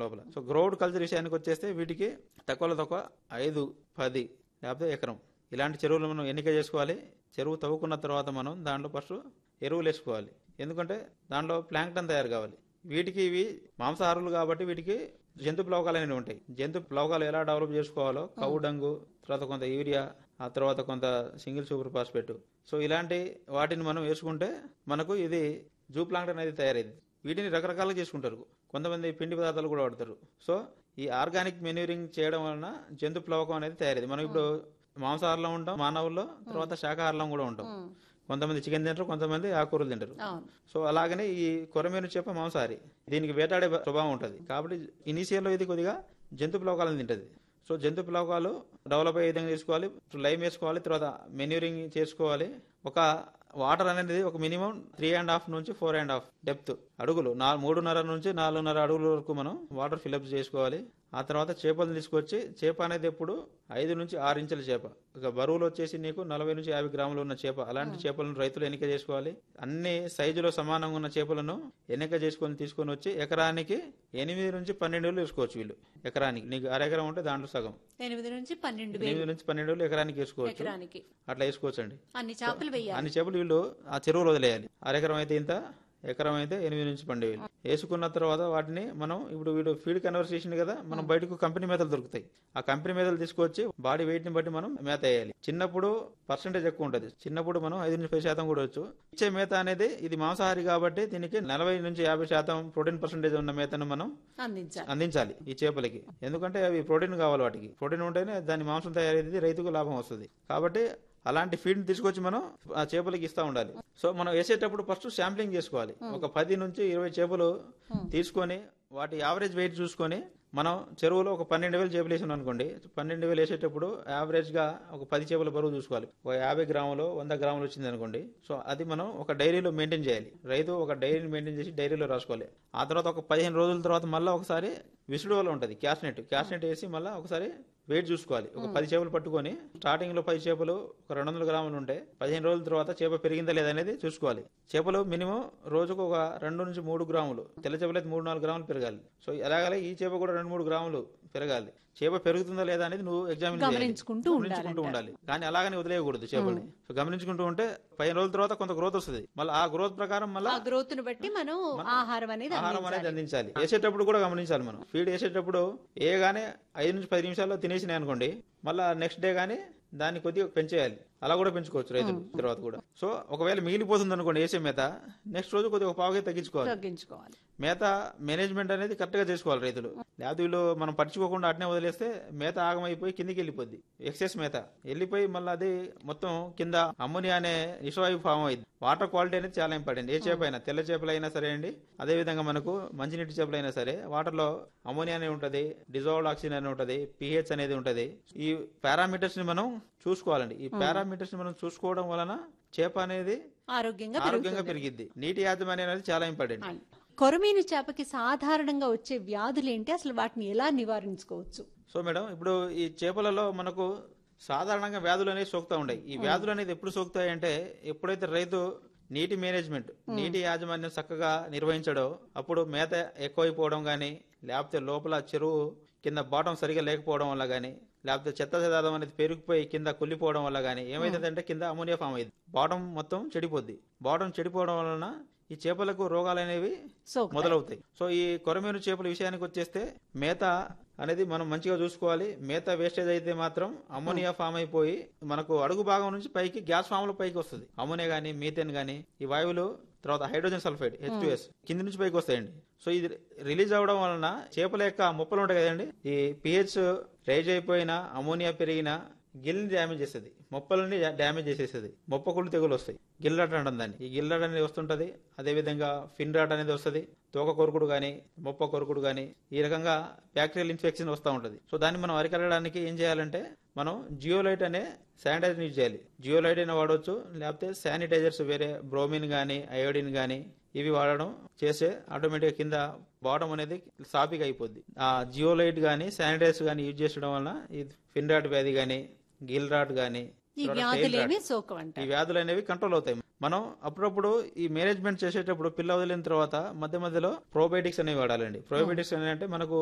లోపల so గ్రోడ్ culture విషయానికి వచ్చేస్తే వీటికి తక్కువలో తక్కువ ఐదు పది లేకపోతే ఎకరం ఇలాంటి చెరువులు మనం ఎన్నిక చేసుకోవాలి చెరువు తవ్వుకున్న తర్వాత మనం దాంట్లో ఫస్ట్ ఎరువులు వేసుకోవాలి ఎందుకంటే దాంట్లో ప్లాంక్టన్ తయారు కావాలి వీటికి ఇవి మాంసాహారులు కాబట్టి వీటికి జంతు ప్లవకాలు అనేవి ఉంటాయి జంతు ప్లవకాలు ఎలా డెవలప్ చేసుకోవాలో కౌ డంగు తర్వాత కొంత యూరియా ఆ తర్వాత కొంత సింగిల్ సూపర్ ఫాస్ఫేట్ సో ఇలాంటి వాటిని మనం వేసుకుంటే మనకు ఇది జూ ప్లాంక్టన్ అనేది తయారైంది వీటిని రకరకాలుగా చేసుకుంటారు కొంతమంది పిండి పదార్థాలు కూడా వాడతారు సో ఈ ఆర్గానిక్ మెన్యూరింగ్ చేయడం వలన జంతు ప్లవకం అనేది తయారైంది మనం ఇప్పుడు మాంసాహారంలో ఉంటాం మానవుల్లో తర్వాత శాకాహారంలో కూడా ఉంటాం కొంతమంది చికెన్ తింటారు కొంతమంది ఆకుకూరలు తింటారు అవును సో అలాగనే ఈ కొరమీను చేప మాంసాహారి దీనికి వేటాడే స్వభావం ఉంటుంది కాబట్టి ఇనీషియల్లో ఇది కొద్దిగా జంతు ప్లవకాలను తింటది సో జంతు ప్లవకాలు డెవలప్ అయ్యే విధంగా తీసుకోవాలి లైమ్ వేసుకోవాలి తర్వాత మెన్యూరింగ్ చేసుకోవాలి ఒక వాటర్ అనేది ఒక మినిమం త్రీ అండ్ హాఫ్ నుంచి ఫోర్ అండ్ హాఫ్ డెప్త్ అడుగులు నా మూడున్నర నుంచి నాలుగున్నర అడుగుల వరకు మనం వాటర్ ఫిల్అప్ చేసుకోవాలి ఆ తర్వాత చేపలను తీసుకొచ్చి చేప అనేది ఎప్పుడు ఐదు నుంచి ఆరు ఇంచుల చేప ఇక బరువులు వచ్చేసి నీకు నలభై నుంచి యాభై గ్రాములు ఉన్న చేప అలాంటి చేపలను రైతులు ఎన్నిక చేసుకోవాలి అన్ని సైజులో సమానంగా ఉన్న చేపలను ఎన్నిక చేసుకొని తీసుకొని వచ్చి ఎకరానికి ఎనిమిది నుంచి పన్నెండు వేలు వేసుకోవచ్చు వీళ్ళు ఎకరానికి నీకు అరెకరం ఉంటే దాంట్లో సగం ఎనిమిది నుంచి పన్నెండు వేలు ఎనిమిది నుంచి పన్నెండు వేలు ఎకరానికి వేసుకోవచ్చు ఎకరానికి అట్లా వేసుకోవచ్చండి అన్ని చేపలు వేయాలి అన్ని చేపలు వీళ్ళు ఆ చెరువులో వదిలేయాలి అరెకరం అయితే ఇంత ఎకరం అయితే ఎనిమిది నుంచి పన్నెండు వేలు వేసుకున్న తర్వాత వాటిని మనం ఇప్పుడు వీడు ఫీడ్ కన్వర్సేషన్ కదా మనం బయటకు కంపెనీ మేతలు దొరుకుతాయి ఆ కంపెనీ మేతలు తీసుకొచ్చి బాడీ వెయిట్ ని బట్టి మనం మేత వేయాలి చిన్నప్పుడు పర్సెంటేజ్ ఎక్కువ ఉంటుంది చిన్నప్పుడు మనం ఐదు నుంచి పది శాతం కూడా వచ్చు ఇచ్చే మేత అనేది ఇది మాంసాహారి కాబట్టి దీనికి నలభై నుంచి యాభై శాతం ప్రోటీన్ పర్సెంటేజ్ ఉన్న మేతను మనం అందించాలి అందించాలి ఈ చేపలకి ఎందుకంటే అవి ప్రోటీన్ కావాలి వాటికి ప్రోటీన్ ఉంటేనే దాని మాంసం తయారయ్యేది రైతుకు లాభం వస్తుంది కాబట్టి అలాంటి ఫీడ్ తీసుకొచ్చి మనం ఆ చేపలకి ఇస్తా ఉండాలి సో మనం వేసేటప్పుడు ఫస్ట్ శాంప్లింగ్ చేసుకోవాలి ఒక పది నుంచి ఇరవై చేపలు తీసుకొని వాటి యావరేజ్ వెయిట్ చూసుకొని మనం చెరువులో ఒక పన్నెండు వేలు చేపలు వేసాం అనుకోండి పన్నెండు వేలు వేసేటప్పుడు యావరేజ్ గా ఒక పది చేపల బరువు చూసుకోవాలి ఒక యాభై గ్రాములు వంద గ్రాములు వచ్చింది అనుకోండి సో అది మనం ఒక డైరీలో మెయింటైన్ చేయాలి రైతు ఒక డైరీని మెయింటైన్ చేసి డైరీలో రాసుకోవాలి ఆ తర్వాత ఒక పదిహేను రోజుల తర్వాత మళ్ళీ ఒకసారి విసుడు వల్ల ఉంటుంది క్యాష్ నెట్ క్యాష్ నెట్ వేసి మళ్ళీ ఒకసారి వెయిట్ చూసుకోవాలి ఒక పది చేపలు పట్టుకొని స్టార్టింగ్ లో పది చేపలు ఒక రెండు వందల గ్రాములు ఉంటే పదిహేను రోజుల తర్వాత చేప పెరిగిందా లేదా అనేది చూసుకోవాలి చేపలు మినిమం రోజుకు ఒక రెండు నుంచి మూడు గ్రాములు తెల్ల చేపలు అయితే మూడు నాలుగు గ్రాములు పెరగాలి సో అలాగే ఈ చేప కూడా రెండు మూడు గ్రాములు పెరగాలి చేప పెరుగుతుందా లేదా అనేది నువ్వు ఎగ్జామిన్ గమనించుకుంటూ గమనించుకుంటూ ఉండాలి కానీ అలాగనే వదిలేయకూడదు చేపల్ని సో గమనించుకుంటూ ఉంటే పదిహేను రోజుల తర్వాత కొంత గ్రోత్ వస్తుంది మళ్ళీ ఆ గ్రోత్ ప్రకారం మళ్ళీ ఆ గ్రోత్ ను బట్టి మనం ఆహారం అనేది ఆహారం అనేది అందించాలి అందించాలి వేసేటప్పుడు కూడా గమనించాలి మనం ఫీడ్ వేసేటప్పుడు ఏగానే ఐదు నుంచి పది నిమిషాల్లో తినేసినాయి అనుకోండి మళ్ళీ నెక్స్ట్ డే గానీ దాన్ని కొద్దిగా పెంచేయాలి అలా కూడా పెంచుకోవచ్చు రైతులు తర్వాత కూడా సో ఒకవేళ మిగిలిపోతుంది అనుకోండి వేసే మేత నెక్స్ట్ రోజు కొద్దిగా ఒక పావుగా తగ్గించుకోవాలి తగ్గించుకోవాలి మేత మేనేజ్మెంట్ అనేది కరెక్ట్ గా చేసుకోవాలి రైతులు లేకపోతే వీళ్ళు మనం పట్టించుకోకుండా అట్నే వదిలేస్తే మేత ఆగమైపోయి కిందికి వెళ్ళిపోద్ది ఎక్సెస్ మేత వెళ్ళిపోయి మళ్ళీ అది మొత్తం కింద అమ్మోనియా అనే విషవాయు ఫామ్ అయింది వాటర్ క్వాలిటీ అనేది చాలా ఇంపార్టెంట్ ఏ చేప అయినా తెల్ల చేపలైనా సరే అండి అదే విధంగా మనకు మంచినీటి చేపలైనా సరే వాటర్ లో అమ్మోనియా అనేది ఉంటది డిజాల్వ్డ్ ఆక్సిజన్ అనేది ఉంటది పిహెచ్ అనేది ఉంటది ఈ పారామీటర్స్ ని మనం చూసుకోవాలండి ఈ పారామీటర్స్ ని మనం చూసుకోవడం వలన చేప అనేది ఆరోగ్యంగా ఆరోగ్యంగా పెరిగిద్ది నీటి యాజమాన్యం అనేది చాలా ఇంపార్టెంట్ కొరమీను చేపకి సాధారణంగా వచ్చే వ్యాధులు ఏంటి అసలు వాటిని ఎలా నివారించుకోవచ్చు సో మేడం ఇప్పుడు ఈ చేపలలో మనకు సాధారణంగా వ్యాధులు అనేవి సోకుతా ఉంటాయి ఈ వ్యాధులు అనేది ఎప్పుడు సోకుతాయి అంటే ఎప్పుడైతే రైతు నీటి మేనేజ్మెంట్ నీటి యాజమాన్యం చక్కగా నిర్వహించడో అప్పుడు మేత ఎక్కువైపోవడం గానీ లేకపోతే లోపల చెరువు కింద బాటం సరిగా లేకపోవడం వల్ల గానీ లేకపోతే చెత్త చెదారం అనేది పెరిగిపోయి కింద కుళ్ళిపోవడం వల్ల గానీ ఏమైతుందంటే కింద అమోనియా ఫామ్ అయింది బాటం మొత్తం చెడిపోద్ది బాటం చెడిపోవడం వలన ఈ చేపలకు రోగాలు అనేవి సోకుతాయి. మొదలవుతాయి సో ఈ కొరమీను చేపల విషయానికి వచ్చేస్తే మేత అనేది మనం మంచిగా చూసుకోవాలి మేత వేస్టేజ్ అయితే మాత్రం అమ్మోనియా ఫామ్ అయిపోయి మనకు అడుగు భాగం నుంచి పైకి గ్యాస్ ఫామ్ లో పైకి వస్తుంది అమ్మోనియా గానీ మీథేన్ గానీ ఈ వాయువులు తర్వాత హైడ్రోజన్ సల్ఫైడ్ హెచ్ కింది నుంచి పైకి వస్తాయండి సో ఇది రిలీజ్ అవడం వలన చేపల యొక్క ముప్పలు ఉంటాయి కదండి ఈ పిహెచ్ రైజ్ అయిపోయినా అమోనియా పెరిగినా గిల్ని డ్యామేజ్ చేస్తుంది మొప్పలని డ్యామేజ్ చేసేస్తుంది మొప్పకుళ్ళు తెగులు వస్తాయి గిల్లట అంటాం దాన్ని ఈ గిల్లట అనేది వస్తుంటది అదే విధంగా ఫిన్ రాట్ అనేది వస్తుంది తోక కొరుకుడు గాని మొప్ప కొరుకుడు గాని ఈ రకంగా బ్యాక్టీరియల్ ఇన్ఫెక్షన్ వస్తూ ఉంటది సో దాన్ని మనం అరికట్టడానికి ఏం చేయాలంటే మనం జియోలైట్ అనే శానిటైజర్ యూజ్ చేయాలి జియోలైట్ అయినా వాడవచ్చు లేకపోతే శానిటైజర్స్ వేరే బ్రోమిన్ గానీ అయోడిన్ గానీ ఇవి వాడడం చేస్తే ఆటోమేటిక్ కింద బాటం అనేది సాపిగా అయిపోద్ది ఆ జియోలైట్ గానీ శానిటైజర్స్ గానీ యూజ్ చేసడం వలన ఈ ఫిన్ రాట్ వ్యాధి గానీ గిల్ రాట్ గానీ ఈ తర్వాత tail వ్యాధులేమి rot. సోకవంట ఈ వ్యాధులు అనేవి కంట్రోల్ అవుతాయి మనం అప్పుడప్పుడు ఈ మేనేజ్మెంట్ చేసేటప్పుడు పిల్ల వదిలిన తర్వాత మధ్య మధ్యలో ప్రోబయోటిక్స్ అనేవి వాడాలండి ప్రోబయోటిక్స్ అంటే మనకు